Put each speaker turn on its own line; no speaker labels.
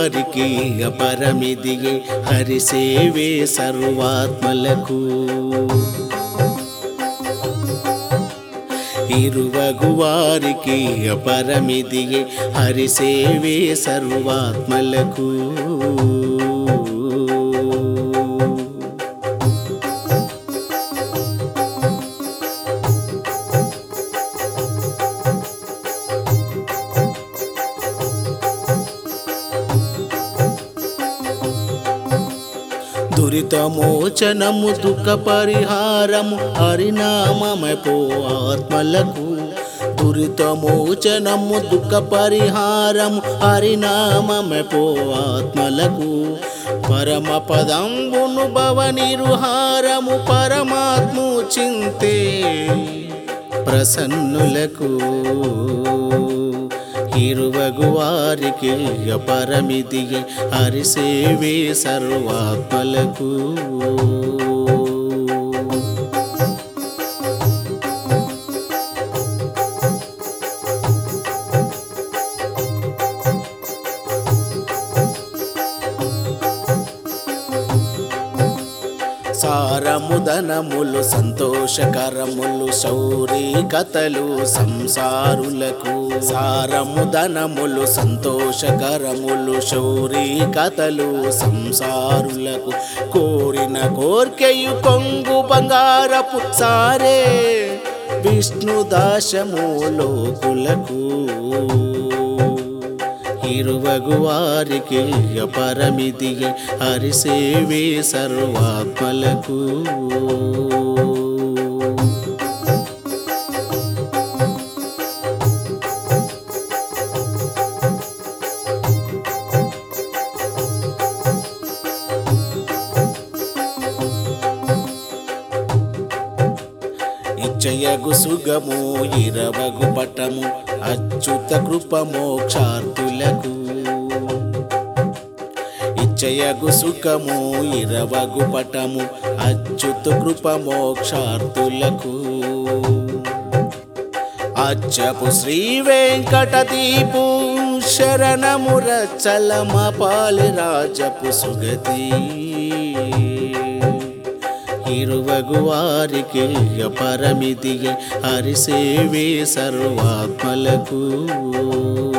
వారికి అపరమిదియే హరిసేవే సర్వాత్మలకు ఇరువగు వారికి అపరమిదియే హరిసేవే సర్వాత్మలకు దురితమోచనము దుఃఖ పరిహారము హరినామమే పో ఆత్మలకు దురితమోచనము దుఃఖ పరిహారము హరినామమే పో ఆత్మలకు పరమ పదంబును భవనిరుహారము పరమాత్ము చింతే ప్రసన్నులకు ఇరువగు వారికి అపరమిదియే హరిసేవే సర్వాత్మలకు సారముదనములు సంతోషకరములు శౌరీ కథలు సంసారులకు సారముదనములు సంతోషకరములు శౌరీ కథలు సంసారులకు కోరిన కోర్కెయు కొంగు బంగారపు సారే విష్ణుదాశము లోకులకు ఇరువగు వారికి అపరమిదియే హరిసేవే సర్వాత్మలకు ఇచ్చయగు సుగము ఇరవగు పటము అచ్యుత కృప మోక్షార్థులకు ఇచ్చయగు సుఖము ఇరవగు పటము అచ్యుత కృప మోక్షార్థులకు అచ్చపు శ్రీ వెంకటదీపు శరణము రచలమ పాలి రాజపు సుగతి ఇరువగు వారికి అపరమిదియే హరిసేవే సర్వాత్మలకు